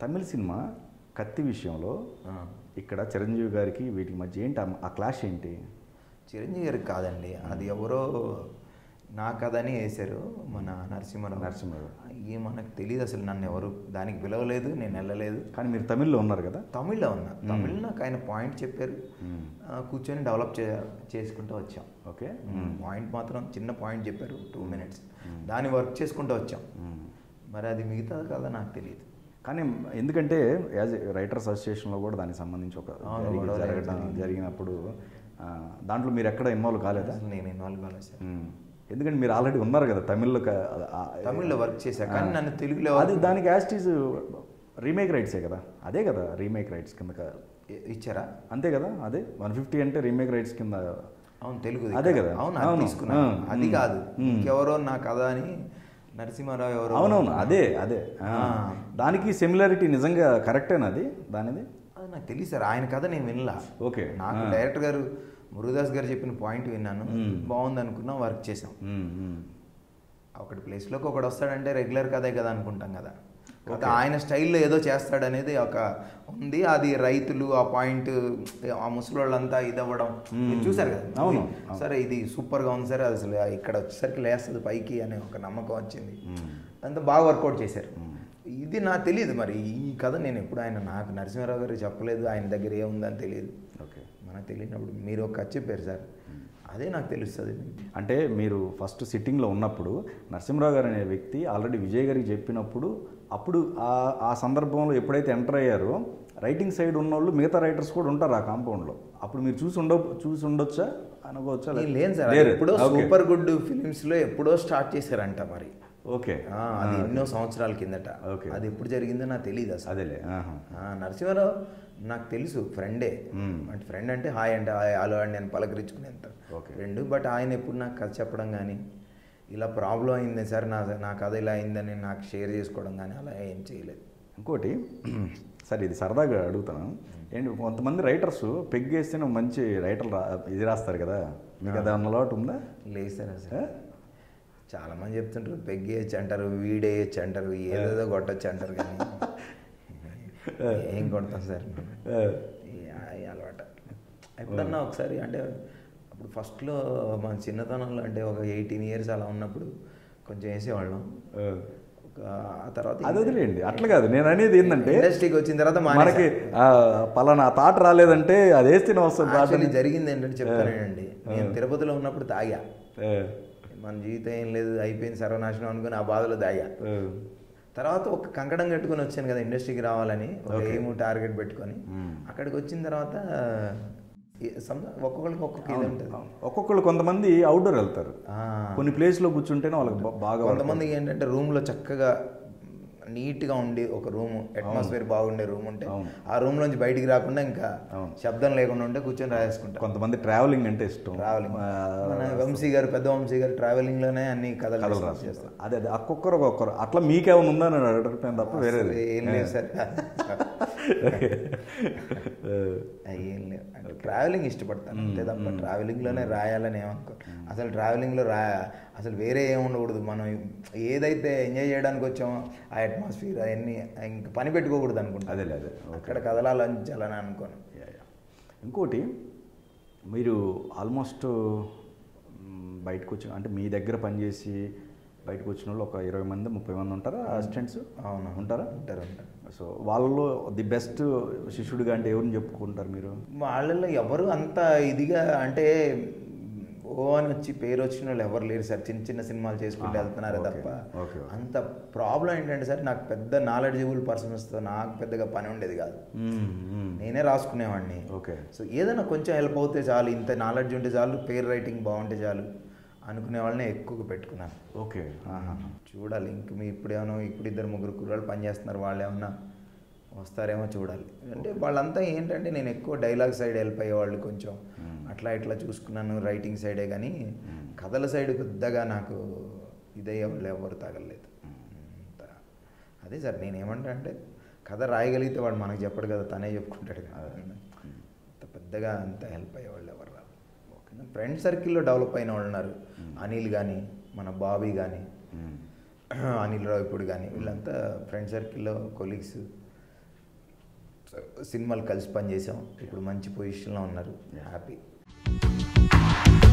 తమిళ cinema కత్తి విషయంలో ఆ. ఇక్కడ చిరంజీవి గారికి వీటికి మధ్య ఏంటి ఆ- ఆ క్లాష్ ఏంటి చిరంజీవి గారికి కాదండి అది ఎవరో నా కథని వేశారు మన నరసింహరావు నరసింహరావు. ఈ మనకు తెలియదు అసలు నన్ను ఎవరు దానికి పిలవలేదు నేను వెళ్ళలేదు కానీ మీరు తమిళ్లో ఉన్నారు కదా తమిళ్లో ఉన్నా తమిళ్ నాకు ఆయన పాయింట్ చెప్పారు ఆ, కూర్చొని డెవలప్ చే చేసుకుంటూ వచ్చాం ఓకే పాయింట్ మాత్రం చిన్న పాయింట్ చెప్పారు టూ మినిట్స్ దాన్ని వర్క్ చేసుకుంటూ వచ్చాం మరి అది మిగతాది కదా నాకు తెలియదు కానీ ఎందుకంటే యాజ్ రైటర్స్ అసోసియేషన్లో కూడా దానికి సంబంధించి ఒక అవును, జరిగి- గొడవలు జరగడం జరిగింది. జరిగినప్పుడు ఆ, దాంట్లో మీరు ఎక్కడ ఇన్వాల్వ్ కాలేదా అసలు నేను ఇన్వాల్వ్ కాలేదు సార్ మ్మ్. ఎందుకంటే మీరు ఆల్రెడీ ఉన్నారు కదా తమిళ్లో క- ఆ- తమిళ్లో వర్క్ చేశా కానీ ఆ. నన్ను తెలుగులో అది దానికి యాస్టీస్ రీమేక్ రైట్సే కదా అదే కదా రీమేక్ రైట్స్ కింద క- ఇ- ఇచ్చారా అంతే కదా అదే వన్ ఫిఫ్టీ అంటే రీమేక్ రైట్స్ కింద అవును తెలుగు అదే కదా. అవును అది అవును. తీసుకున్నాను ఆ, అది మ్, కాదు మ్. ఇంకెవరో నా కథ అని నరసింహారావు ఎవరో అవునవును అదే అదే ఆ. ఆ. దానికి సిమిలారిటీ నిజంగా కరెక్టేనా అది దానిది అది నాకు తెలియదు సార్ ఆయన కథ నేను వినలా ఓకే నాకు ఆ. డైరెక్టర్ గారు మురుదాస్ గారు చెప్పిన పాయింట్ విన్నాను మ్. బాగుంది అనుకున్నా వర్క్ చేసాం మ్మ్, మ్మ్. ఒకటి ప్లేస్లోకి ఒకడు వస్తాడంటే రెగ్యులర్ కథే కదా అనుకుంటాం కదా కాకపోతే ఆయన స్టైల్లో ఏదో చేస్తాడనేది ఒక ఉంది అది రైతులు ఆ పాయింట్ ఆ ముసలోళ్ళంతా ఇది అవ్వడం మీరు చూసారు కదా అవును, సరే ఇది సూపర్గా ఉంది సరే అసలు ఇక్కడ వచ్చేసరికి లేస్తుంది పైకి అనే ఒక నమ్మకం వచ్చింది అంతా బాగా వర్కౌట్ చేశారు ఇది నాకు తెలియదు మరి ఈ కథ నేను ఎప్పుడు ఆయన నాకు నరసింహారావు గారు చెప్పలేదు ఆయన దగ్గర ఏముందని తెలియదు ఓకే మనకు తెలియనప్పుడు మీరు ఒక కథ చెప్పారు సార్ అదే నాకు తెలుస్తుంది అంటే మీరు ఫస్ట్ సిట్టింగ్లో ఉన్నప్పుడు నరసింహరావు గారు అనే వ్యక్తి ఆల్రెడీ విజయ్ గారికి చెప్పినప్పుడు అప్పుడు ఆ ఆ సందర్భంలో ఎప్పుడైతే ఎంటర్ అయ్యారో రైటింగ్ సైడ్ ఉన్న వాళ్ళు మిగతా రైటర్స్ కూడా ఉంటారు ఆ కాంపౌండ్లో అప్పుడు మీరు చూసి ఉండ చూసి ఉండొచ్చా అనుకోవచ్చా నేను లేను సార్ అది లేరు. ఎప్పుడో ఓకే. సూపర్ గుడ్ ఫిలిమ్స్ లో ఎప్పుడో స్టార్ట్ చేశారంట మరి ఓకే ఆ, అది ఎన్నో సంవత్సరాల కిందట ఓకే. అది ఎప్పుడు జరిగిందో నాకు తెలియదు అసలు అదేలే ఆహా. ఆ, నరసింహారావు నాకు తెలుసు ఫ్రెండే మ్మ్. అంటే ఫ్రెండ్ అంటే హాయ్ అంటే హాయ్ హలో అని నేను పలకరించుకునేంత ఓకే. ఫ్రెండ్ బట్ ఆయన ఎప్పుడు నాకు కథ చెప్పడం కానీ ఇలా ప్రాబ్లం అయింది సార్ నా నా కథ ఇలా అయిందని నాకు షేర్ చేసుకోవడం కానీ అలా ఏం చేయలేదు ఇంకోటి సరే ఇది సరదాగా అడుగుతాను ఏంటి కొంతమంది రైటర్స్ పెగ్గేస్తేనే మంచి రైటర్ రా ఇది రాస్తారు కదా మీకు అది ఏమన్నా అలవాటు ఉందా లేదు సార్ అసలు ఆ? చాలా మంది చెప్తుంటారు పెగ్గేయచ్చు అంటారు వీడేయచ్చు అంటారు ఏదేదో కొట్టచ్చు అంటారు కానీ ఏం కొడతాం సార్ ఆ. ఈ- ఈ అలవాటు ఎప్పుడన్నా ఒకసారి అంటే అప్పుడు ఫస్ట్లో మన చిన్నతనంలో అంటే ఒక ఎయిటీన్ ఇయర్స్ అలా ఉన్నప్పుడు కొంచెం వేసేవాళ్ళం ఆ. ఒక ఆ తర్వాత అది వదిలేయండి అట్లా కాదు నేను అనేది ఏంటంటే ఇండస్ట్రీకి వచ్చిన తర్వాత మనకి ఆ, పలానా తాట రాలేదంటే అది వేస్తేనే వస్తుంది తాట యాక్చువల్లీ జరిగింది ఏంటంటే చెప్తానండి నేను తిరుపతిలో ఉన్నప్పుడు తాగా ఆ, మన జీవితం ఏం లేదు అయిపోయింది సర్వనాశనం అనుకుని ఆ బాధలో తాగా ఆ, తర్వాత ఒక కంకణం కట్టుకొని వచ్చాను కదా ఇండస్ట్రీకి రావాలని ఒక Okay. ఏమో టార్గెట్ పెట్టుకొని మ్మ్. అక్కడికి వచ్చిన తర్వాత ఈ- some- ఒక్కొక్కరికి ఒక్కొక్క ఇది ఉంటుంది ఒక్కొక్కరు కొంతమంది అవుట్డోర్ వెళ్తారు ఆ. కొన్ని ప్లేస్లో కూర్చుంటేనే వాళ్ళకి బా- బాగా కొంతమందికి ఏంటంటే రూమ్లో చక్కగా నీట్గా ఉండి ఒక రూమ్ అట్మాస్ఫియర్ బాగుండే రూమ్ ఉంటే అవును. ఆ రూమ్ నుంచి బయటికి రాకుండా ఇంకా అవును. శబ్దం లేకుండా ఉంటే కూర్చొని రాసేసుకుంటాం కొంతమంది ట్రావెలింగ్ అంటే ఇష్టం ట్రావెలింగ్ ఆ, మన వంశీ గారు పెద్ద వంశీ గారు ట్రావెలింగ్ లోనే అన్ని కథలు కథలు discuss రాస్తారు చేస్తారు అదే అదే ఒక్కొక్కరు ఒక్కొక్కరు అట్లా మీకేమైనా ఉందా అని అడగటం తప్ప వేరే అసలు ఏం లేవు సార్ ఏం లేవు అంటే ట్రావెలింగ్ ఇష్టపడతాను అంతే తప్ప ట్రావెలింగ్ లోనే రాయాలని ఏమనుకో అసలు ట్రావెలింగ్ లో రా అసలు వేరే ఏం ఉండకూడదు మనం ఏదైతే ఎంజాయ్ చేయడానికి వచ్చామో ఆ అట్మాస్ఫియర్ అవన్నీ ఇంక పని పెట్టుకోకూడదు అనుకుంటా అదేలే అదే అక్కడ కదలాలని అనుకోను యా, యా. ఇంకోటి మీరు ఆల్మోస్ట్ బయటకు వచ్చి అంటే మీ దగ్గర పనిచేసి బయటకు వచ్చిన వాళ్ళు ఒక ఇరవై మంది ముప్పై మంది ఉంటారా అసిస్టెంట్స్ అవును ఉంటారా ఉంటారు ఉంటారు సో వాళ్ళలో ది బెస్ట్ శిష్యుడిగా అంటే ఎవరిని చెప్పుకుంటారు మీరు వాళ్ళల్లో ఎవరు అంత ఇదిగా అంటే ఓ అని వచ్చి పేరు వచ్చిన వాళ్ళు ఎవరు లేరు సార్ చిన్న చిన్న సినిమాలు చేసుకుంటూ ఆహా, వెళ్తున్నారు ఓకే, తప్ప ఓకే, ఓకే. అంత ప్రాబ్లం ఏంటంటే సార్ నాకు పెద్ద నాలెడ్జబుల్ పర్సన్స్తో నాకు పెద్దగా పని ఉండేది కాదు మ్మ్, మ్మ్. నేనే రాసుకునేవాడిని ఓకే సో ఏదైనా కొంచెం హెల్ప్ అవుతే చాలు ఇంత నాలెడ్జ్ ఉంటే చాలు పేరు రైటింగ్ బాగుంటే చాలు అనుకునే వాళ్ళని ఎక్కువగా పెట్టుకున్నాను ఓకే ఆహా. చూడాలి ఇంక మీ ఇప్పుడేమో ఇప్పుడు ఇద్దరు ముగ్గురు కుర్రాళ్ళు పని చేస్తున్నారు వాళ్ళు ఏమన్నా వస్తారేమో చూడాలి అంటే వాళ్ళంతా ఏంటంటే నేను ఎక్కువ డైలాగ్ సైడ్ హెల్ప్ అయ్యేవాళ్ళు కొంచెం అట్లా ఇట్లా చూసుకున్నాను రైటింగ్ సైడే కానీ కథల సైడ్ పెద్దగా నాకు ఇదయ్యే వాళ్ళు ఎవరు తగలలేదు అంత అదే సార్ నేను ఏమంటా అంటే కథ రాయగలిగితే వాడు మనకు చెప్పడు కదా తనే చెప్పుకుంటాడు కదా అంత పెద్దగా అంత హెల్ప్ అయ్యేవాళ్ళు ఎవరు రాదు ఓకే ఫ్రెండ్ సర్కిల్లో డెవలప్ అయిన వాళ్ళు ఉన్నారు అనిల్ కానీ మన బాబీ కానీ మ్మ్. అనిల్ రావు ఇప్పుడు కానీ వీళ్ళంతా ఫ్రెండ్ సర్కిల్లో కొలీగ్స్ సినిమాలు కలిసి పనిచేసాం ఇప్పుడు మంచి పొజిషన్లో ఉన్నారు హ్యాపీ